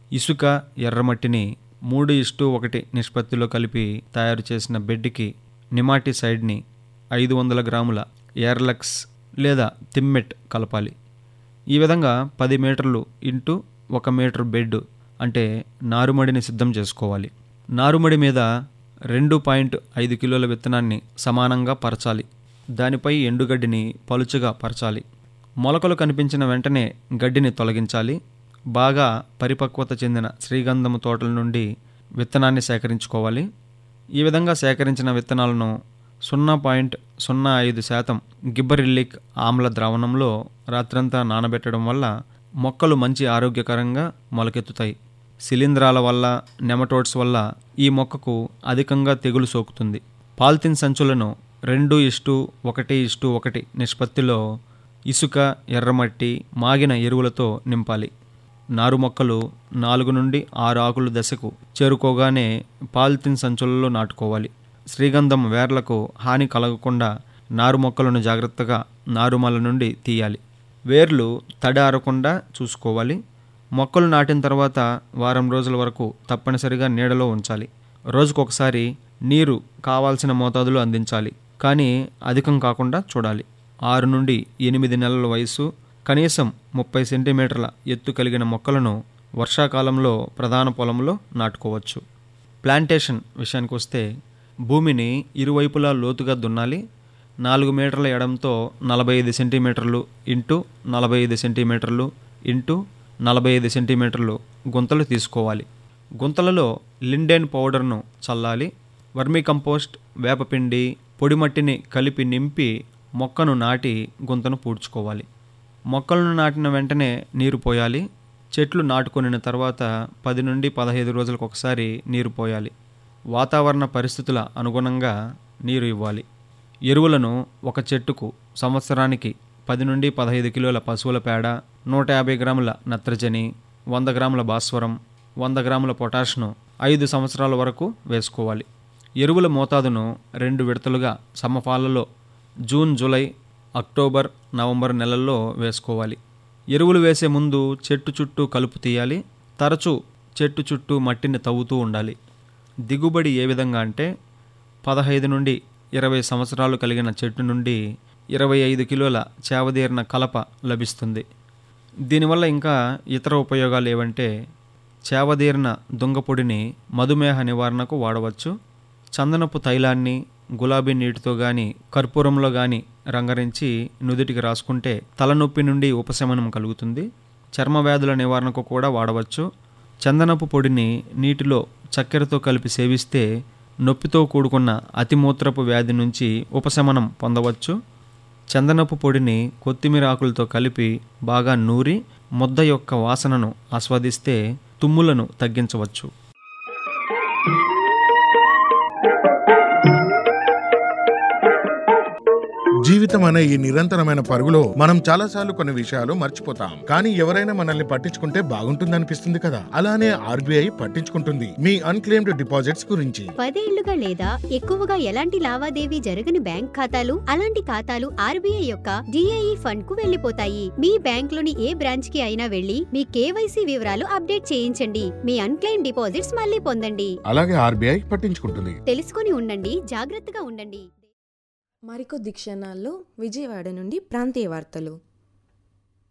ఇసుక ఎర్రమట్టిని మూడు ఇష్టు ఒకటి నిష్పత్తిలో కలిపి తయారు చేసిన బెడ్కి నిమాటిసైడ్ని ఐదు వందల గ్రాముల ఎయిర్లక్స్ లేదా తిమ్మెట్ కలపాలి ఈ విధంగా పది మీటర్లు ఇంటూ ఒక మీటర్ బెడ్ అంటే నారుమడిని సిద్ధం చేసుకోవాలి నారుమడి మీద రెండు పాయింట్ ఐదు కిలోల విత్తనాన్ని సమానంగా పరచాలి దానిపై ఎండుగడ్డిని పలుచగా పరచాలి మొలకలు కనిపించిన వెంటనే గడ్డిని తొలగించాలి బాగా పరిపక్వత చెందిన శ్రీగంధము తోటల నుండి విత్తనాన్ని సేకరించుకోవాలి ఈ విధంగా సేకరించిన విత్తనాలను సున్నా పాయింట్ సున్నా ఐదు శాతం గిబ్బరిల్లిక్ ఆమ్ల ద్రావణంలో రాత్రంతా నానబెట్టడం వల్ల మొక్కలు మంచి ఆరోగ్యకరంగా మొలకెత్తుతాయి శిలీంధ్రాల వల్ల నెమటోడ్స్ వల్ల ఈ మొక్కకు అధికంగా తెగులు సోకుతుంది పాలిథిన్ సంచులను రెండు ఇష్టు ఒకటి ఇష్టు ఒకటి నిష్పత్తిలో ఇసుక ఎర్రమట్టి మాగిన ఎరువులతో నింపాలి నారు మొక్కలు నాలుగు నుండి ఆరు ఆకులు దశకు చేరుకోగానే పాలిథిన్ సంచులలో నాటుకోవాలి శ్రీగంధం వేర్లకు హాని కలగకుండా నారు మొక్కలను జాగ్రత్తగా నారుమల నుండి తీయాలి వేర్లు తడి ఆరకుండా చూసుకోవాలి మొక్కలు నాటిన తర్వాత వారం రోజుల వరకు తప్పనిసరిగా నీడలో ఉంచాలి రోజుకొకసారి నీరు కావాల్సిన మోతాదులో అందించాలి కానీ అధికం కాకుండా చూడాలి ఆరు నుండి ఎనిమిది నెలల వయసు కనీసం ముప్పై సెంటీమీటర్ల ఎత్తు కలిగిన మొక్కలను వర్షాకాలంలో ప్రధాన పొలంలో నాటుకోవచ్చు ప్లాంటేషన్ విషయానికి వస్తే భూమిని ఇరువైపులా లోతుగా దున్నాలి నాలుగు మీటర్ల ఎడంతో నలభై ఐదు సెంటీమీటర్లు ఇంటూ నలభై ఐదు సెంటీమీటర్లు ఇంటూ నలభై ఐదు సెంటీమీటర్లు గుంతలు తీసుకోవాలి గుంతలలో లిండెన్ పౌడర్ను చల్లాలి వర్మీ కంపోస్ట్ వేపపిండి పొడిమట్టిని కలిపి నింపి మొక్కను నాటి గుంతను పూడ్చుకోవాలి మొక్కలను నాటిన వెంటనే నీరు పోయాలి చెట్లు నాటుకొనిన తర్వాత పది నుండి పదహైదు రోజులకు ఒకసారి నీరు పోయాలి వాతావరణ పరిస్థితుల అనుగుణంగా నీరు ఇవ్వాలి ఎరువులను ఒక చెట్టుకు సంవత్సరానికి పది నుండి పదహైదు కిలోల పశువుల పేడ నూట యాభై గ్రాముల నత్రజని వంద గ్రాముల భాస్వరం వంద గ్రాముల పొటాష్ను ఐదు సంవత్సరాల వరకు వేసుకోవాలి ఎరువుల మోతాదును రెండు విడతలుగా సమపాలలో జూన్ జూలై అక్టోబర్ నవంబర్ నెలల్లో వేసుకోవాలి ఎరువులు వేసే ముందు చెట్టు చుట్టూ కలుపు తీయాలి తరచూ చెట్టు చుట్టూ మట్టిని తవ్వుతూ ఉండాలి దిగుబడి ఏ విధంగా అంటే పదహైదు నుండి ఇరవై సంవత్సరాలు కలిగిన చెట్టు నుండి ఇరవై ఐదు కిలోల చేవదీరిన కలప లభిస్తుంది దీనివల్ల ఇంకా ఇతర ఉపయోగాలు ఏవంటే చేవదీరిన దుంగపొడిని మధుమేహ నివారణకు వాడవచ్చు చందనపు తైలాన్ని గులాబీ నీటితో గాని కర్పూరంలో గాని రంగరించి నుదుటికి రాసుకుంటే తలనొప్పి నుండి ఉపశమనం కలుగుతుంది చర్మ వ్యాధుల నివారణకు కూడా వాడవచ్చు చందనపు పొడిని నీటిలో చక్కెరతో కలిపి సేవిస్తే నొప్పితో కూడుకున్న అతిమూత్రపు వ్యాధి నుంచి ఉపశమనం పొందవచ్చు చందనపు పొడిని కొత్తిమీర ఆకులతో కలిపి బాగా నూరి ముద్ద యొక్క వాసనను ఆస్వాదిస్తే తుమ్ములను తగ్గించవచ్చు జీవితం అనే ఈ నిరంతరమైన పరుగులో మనం చాలాసార్లు కొన్ని విషయాలు మర్చిపోతాం కానీ ఎవరైనా మనల్ని పట్టించుకుంటే బాగుంటుందనిపిస్తుంది కదా అలానే ఆర్బీఐ పట్టించుకుంటుంది మీ అన్క్లెయిమ్డ్ డిపాజిట్స్ గురించి పదేళ్లుగా లేదా ఎక్కువగా ఎలాంటి లావాదేవీ జరగని బ్యాంక్ ఖాతాలు అలాంటి ఖాతాలు ఆర్బీఐ యొక్క డిఐఈ ఫండ్ కు వెళ్లిపోతాయి మీ బ్యాంక్ లోని ఏ బ్రాంచ్ కి అయినా వెళ్లి మీ కేవైసీ వివరాలు అప్డేట్ చేయించండి మీ అన్క్లెయిమ్ డిపాజిట్స్ మళ్ళీ పొందండి అలాగే ఆర్బీఐ పట్టించుకుంటుంది తెలుసుకుని ఉండండి జాగ్రత్తగా ఉండండి మరికొద్ది క్షణాల్లో విజయవాడ నుండి ప్రాంతీయ వార్తలు